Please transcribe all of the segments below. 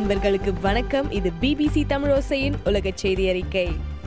நண்பர்களுக்கு வணக்கம் இது பிபிசி தமிழோசையின் உலக செய்தி அறிக்கை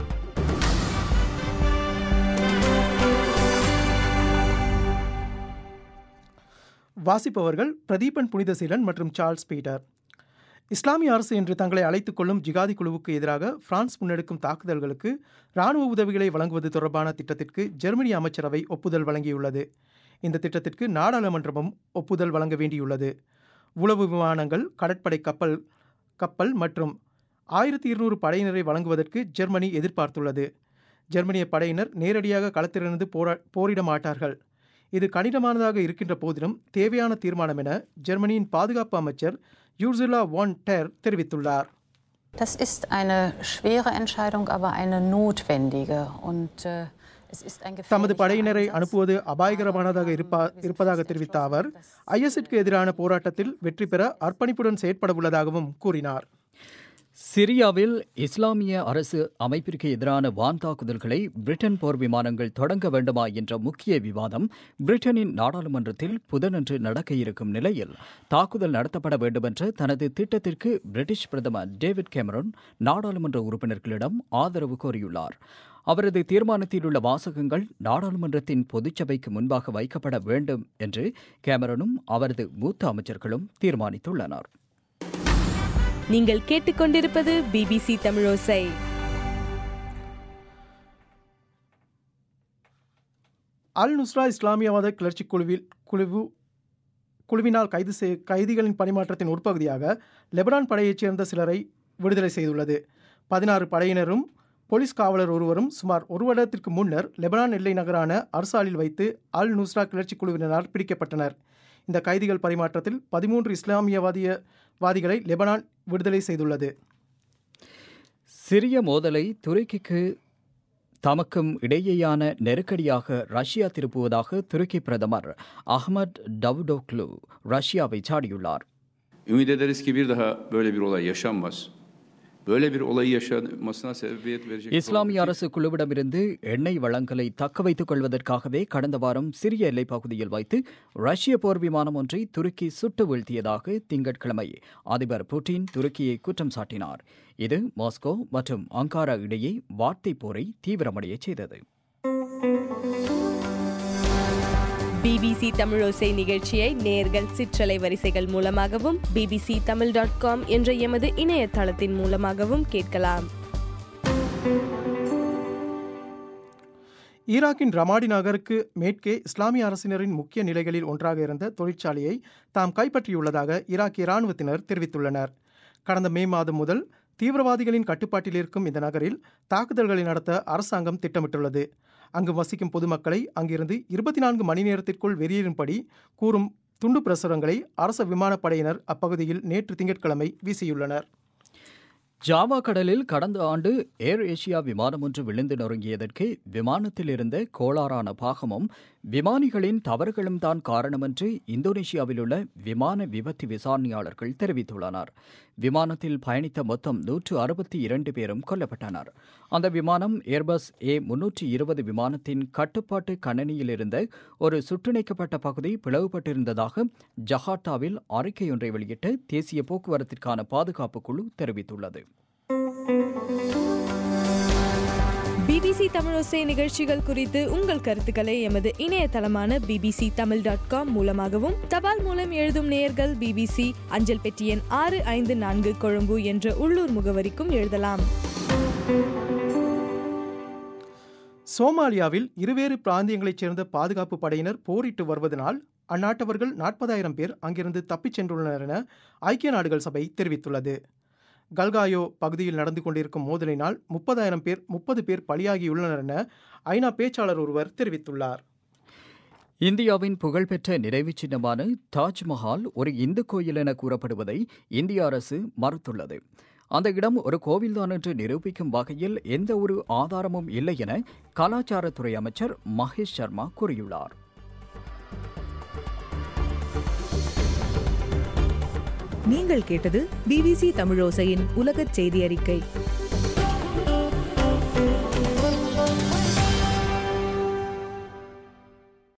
வாசிப்பவர்கள் பிரதீபன் புனிதசீலன் மற்றும் சார்ல்ஸ் பீட்டர் இஸ்லாமிய அரசு என்று தங்களை அழைத்துக் கொள்ளும் ஜிகாதி குழுவுக்கு எதிராக பிரான்ஸ் முன்னெடுக்கும் தாக்குதல்களுக்கு ராணுவ உதவிகளை வழங்குவது தொடர்பான திட்டத்திற்கு ஜெர்மனி அமைச்சரவை ஒப்புதல் வழங்கியுள்ளது இந்த திட்டத்திற்கு நாடாளுமன்றமும் ஒப்புதல் வழங்க வேண்டியுள்ளது உளவு விமானங்கள் கடற்படை கப்பல் கப்பல் மற்றும் ஆயிரத்தி இருநூறு படையினரை வழங்குவதற்கு ஜெர்மனி எதிர்பார்த்துள்ளது ஜெர்மனிய படையினர் நேரடியாக களத்திலிருந்து போரா போரிட மாட்டார்கள் இது கடினமானதாக இருக்கின்ற போதிலும் தேவையான தீர்மானம் என ஜெர்மனியின் பாதுகாப்பு அமைச்சர் யூர்சுலா வான் டெர் தெரிவித்துள்ளார் Das ist eine schwere Entscheidung, aber eine notwendige. Und äh, es ist ein தமது gefährlicher படையினரை Einsatz. அனுப்புவது அபாயகரமானதாக இருப்பா இருப்பதாக தெரிவித்த அவர் ஐஎஸ்க்கு எதிரான போராட்டத்தில் வெற்றி பெற அர்ப்பணிப்புடன் செயற்பட உள்ளதாகவும் கூறினார் சிரியாவில் இஸ்லாமிய அரசு அமைப்பிற்கு எதிரான வான் தாக்குதல்களை பிரிட்டன் போர் விமானங்கள் தொடங்க வேண்டுமா என்ற முக்கிய விவாதம் பிரிட்டனின் நாடாளுமன்றத்தில் புதனன்று நடக்க இருக்கும் நிலையில் தாக்குதல் நடத்தப்பட வேண்டுமென்ற தனது திட்டத்திற்கு பிரிட்டிஷ் பிரதமர் டேவிட் கேமரன் நாடாளுமன்ற உறுப்பினர்களிடம் ஆதரவு கோரியுள்ளார் அவரது தீர்மானத்தில் உள்ள வாசகங்கள் நாடாளுமன்றத்தின் பொதுச்சபைக்கு முன்பாக வைக்கப்பட வேண்டும் என்று கேமரனும் அவரது மூத்த அமைச்சர்களும் தீர்மானித்துள்ளனர் நீங்கள் கேட்டுக்கொண்டிருப்பது பிபிசி தமிழோசை அல் நுஸ்ரா இஸ்லாமியவாத கிளர்ச்சி குழுவில் குழுவு குழுவினால் கைது செய் கைதிகளின் பரிமாற்றத்தின் உட்பகுதியாக லெபனான் படையைச் சேர்ந்த சிலரை விடுதலை செய்துள்ளது பதினாறு படையினரும் போலீஸ் காவலர் ஒருவரும் சுமார் ஒரு வருடத்திற்கு முன்னர் லெபனான் எல்லை நகரான அர்சாலில் வைத்து அல் நுஸ்ரா கிளர்ச்சி குழுவினரால் பிடிக்கப்பட்டனர் இந்த கைதிகள் பரிமாற்றத்தில் பதிமூன்று இஸ்லாமியவாதிய வாதிகளை லெபனான் விடுதலை செய்துள்ளது சிரிய மோதலை துருக்கிக்கு தமக்கும் இடையேயான நெருக்கடியாக ரஷ்யா திருப்புவதாக துருக்கி பிரதமர் அஹ்மத் டவுடோக்லு ரஷ்யாவை சாடியுள்ளார் Ümit ederiz ki bir daha böyle bir olay yaşanmaz. Böyle bir olayı yaşanmasına sebebiyet verecek இஸ்லாமிய அரசு குழுவிடமிருந்து எண்ணெய் வளங்களை தக்க வைத்துக் கொள்வதற்காகவே கடந்த வாரம் சிரிய எல்லைப் பகுதியில் வைத்து ரஷ்ய போர் விமானம் ஒன்றை துருக்கி சுட்டு வீழ்த்தியதாக திங்கட்கிழமை அதிபர் புட்டின் துருக்கியை குற்றம் சாட்டினார் இது மாஸ்கோ மற்றும் அங்காரா இடையே வார்த்தை போரை தீவிரமடையச் செய்தது பிபிசி தமிழோசை நிகழ்ச்சியை நேர்கள் சிற்றலை வரிசைகள் மூலமாகவும் பிபிசி தமிழ் டாட் காம் என்ற எமது இணையதளத்தின் மூலமாகவும் கேட்கலாம் ஈராக்கின் ரமாடி நகருக்கு மேற்கே இஸ்லாமிய அரசினரின் முக்கிய நிலைகளில் ஒன்றாக இருந்த தொழிற்சாலையை தாம் கைப்பற்றியுள்ளதாக ஈராக்கிய இராணுவத்தினர் தெரிவித்துள்ளனர் கடந்த மே மாதம் முதல் தீவிரவாதிகளின் கட்டுப்பாட்டில் இருக்கும் இந்த நகரில் தாக்குதல்களை நடத்த அரசாங்கம் திட்டமிட்டுள்ளது அங்கு வசிக்கும் பொதுமக்களை அங்கிருந்து இருபத்தி நான்கு மணி நேரத்திற்குள் வெளியேறும்படி கூறும் துண்டு பிரசுரங்களை அரச விமானப்படையினர் அப்பகுதியில் நேற்று திங்கட்கிழமை வீசியுள்ளனர் ஜாவா கடலில் கடந்த ஆண்டு ஏர் ஏசியா விமானம் ஒன்று விழுந்து நொறுங்கியதற்கு விமானத்தில் இருந்த கோளாறான பாகமும் விமானிகளின் தவறுகளும் தான் காரணமென்று இந்தோனேஷியாவில் உள்ள விமான விபத்து விசாரணையாளர்கள் தெரிவித்துள்ளனர் விமானத்தில் பயணித்த மொத்தம் நூற்று அறுபத்தி இரண்டு பேரும் கொல்லப்பட்டனர் அந்த விமானம் ஏர்பஸ் ஏ முன்னூற்றி இருபது விமானத்தின் கட்டுப்பாட்டு கணனியில் இருந்த ஒரு சுற்றிணைக்கப்பட்ட பகுதி பிளவுபட்டிருந்ததாக ஜகார்த்தாவில் அறிக்கையொன்றை வெளியிட்ட தேசிய போக்குவரத்திற்கான பாதுகாப்பு குழு தெரிவித்துள்ளது பிபிசி தமிழோசை நிகழ்ச்சிகள் குறித்து உங்கள் கருத்துக்களை எமது இணையதளமான பிபிசி தமிழ் டாட் காம் மூலமாகவும் தபால் மூலம் எழுதும் நேயர்கள் பிபிசி அஞ்சல் பெட்டி எண் ஆறு ஐந்து நான்கு கொழும்பு என்ற உள்ளூர் முகவரிக்கும் எழுதலாம் சோமாலியாவில் இருவேறு பிராந்தியங்களைச் சேர்ந்த பாதுகாப்பு படையினர் போரிட்டு வருவதனால் அந்நாட்டவர்கள் நாற்பதாயிரம் பேர் அங்கிருந்து தப்பிச் சென்றுள்ளனர் என ஐக்கிய நாடுகள் சபை தெரிவித்துள்ளது கல்காயோ பகுதியில் நடந்து கொண்டிருக்கும் மோதலினால் முப்பதாயிரம் பேர் முப்பது பேர் பலியாகியுள்ளனர் என ஐநா பேச்சாளர் ஒருவர் தெரிவித்துள்ளார் இந்தியாவின் புகழ்பெற்ற நினைவுச் சின்னமான தாஜ்மஹால் ஒரு இந்து கோயில் என கூறப்படுவதை இந்திய அரசு மறுத்துள்ளது அந்த இடம் ஒரு கோவில்தான் என்று நிரூபிக்கும் வகையில் எந்த ஒரு ஆதாரமும் இல்லை என கலாச்சாரத்துறை அமைச்சர் மகேஷ் சர்மா கூறியுள்ளார் நீங்கள் கேட்டது பிபிசி தமிழோசையின் உலகச் செய்தி அறிக்கை